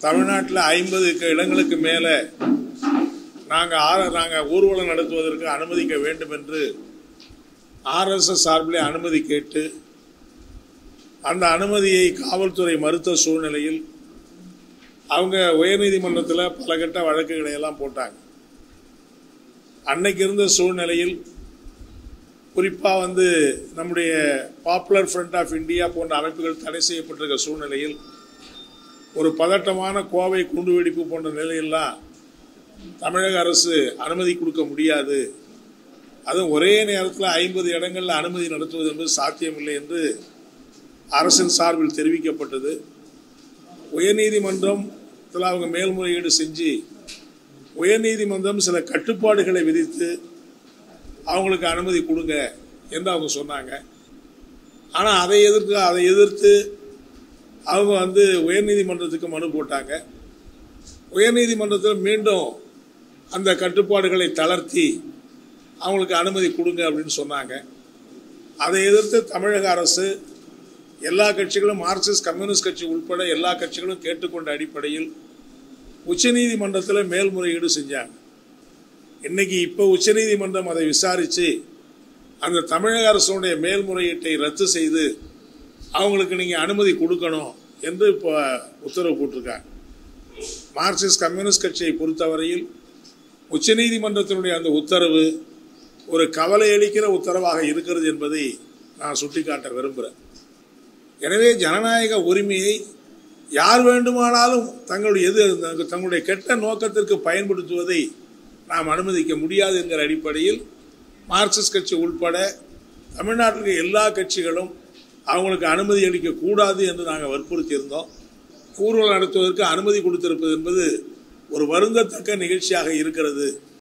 தமிழ்நாட்டில் ஐம்பது இடங்களுக்கு மேலே நாங்கள் ஆர நாங்கள் ஊர்வலம் நடத்துவதற்கு அனுமதிக்க வேண்டும் என்று ஆர்எஸ்எஸ் சார்பிலே அனுமதி கேட்டு அந்த அனுமதியை காவல்துறை மறுத்த சூழ்நிலையில் அவங்க உயர்நீதிமன்றத்தில் பல கட்ட வழக்குகளை எல்லாம் போட்டாங்க அன்னைக்கு இருந்த சூழ்நிலையில் குறிப்பாக வந்து நம்முடைய பாப்புலர் ஃப்ரண்ட் ஆஃப் இந்தியா போன்ற அமைப்புகள் தடை செய்யப்பட்டிருக்க சூழ்நிலையில் ஒரு பதட்டமான கோவை குண்டுவெடிப்பு போன்ற நிலையெல்லாம் தமிழக அரசு அனுமதி கொடுக்க முடியாது அதுவும் ஒரே நேரத்தில் ஐம்பது இடங்களில் அனுமதி நடத்துவது என்பது சாத்தியமில்லை என்று அரசின் சார்பில் தெரிவிக்கப்பட்டது உயர்நீதிமன்றத்தில் அவங்க மேல்முறையீடு செஞ்சு உயர்நீதிமன்றம் சில கட்டுப்பாடுகளை விதித்து அவங்களுக்கு அனுமதி கொடுங்க என்று அவங்க சொன்னாங்க ஆனால் அதை எதிர்த்து அதை எதிர்த்து அவங்க வந்து உயர்நீதிமன்றத்துக்கு மனு போட்டாங்க உயர்நீதிமன்றத்தில் மீண்டும் அந்த கட்டுப்பாடுகளை தளர்த்தி அவங்களுக்கு அனுமதி கொடுங்க அப்படின்னு சொன்னாங்க அதை எதிர்த்து தமிழக அரசு எல்லா கட்சிகளும் மார்க்சிஸ்ட் கம்யூனிஸ்ட் கட்சி உட்பட எல்லா கட்சிகளும் கேட்டுக்கொண்ட அடிப்படையில் உச்சநீதிமன்றத்தில் மேல்முறையீடு செஞ்சாங்க இன்னைக்கு இப்போ உச்சநீதிமன்றம் அதை விசாரித்து அந்த தமிழக அரசுடைய மேல்முறையீட்டை ரத்து செய்து அவங்களுக்கு நீங்கள் அனுமதி கொடுக்கணும் என்று இப்போ உத்தரவு போட்டிருக்காங்க மார்க்சிஸ்ட் கம்யூனிஸ்ட் கட்சியை பொறுத்தவரையில் உச்சநீதிமன்றத்தினுடைய அந்த உத்தரவு ஒரு கவலை அளிக்கிற உத்தரவாக இருக்கிறது என்பதை நான் சுட்டிக்காட்ட விரும்புகிறேன் எனவே ஜனநாயக உரிமையை யார் வேண்டுமானாலும் தங்களுடைய எது தங்களுடைய கெட்ட நோக்கத்திற்கு பயன்படுத்துவதை நாம் அனுமதிக்க முடியாது என்கிற அடிப்படையில் மார்க்சிஸ்ட் கட்சி உட்பட தமிழ்நாட்டில் எல்லா கட்சிகளும் அவங்களுக்கு அனுமதி அளிக்கக்கூடாது என்று நாங்கள் வற்புறுத்தி இருந்தோம் ஊர்வலம் நடத்துவதற்கு அனுமதி கொடுத்திருப்பது என்பது ஒரு வருந்தத்தக்க நிகழ்ச்சியாக இருக்கிறது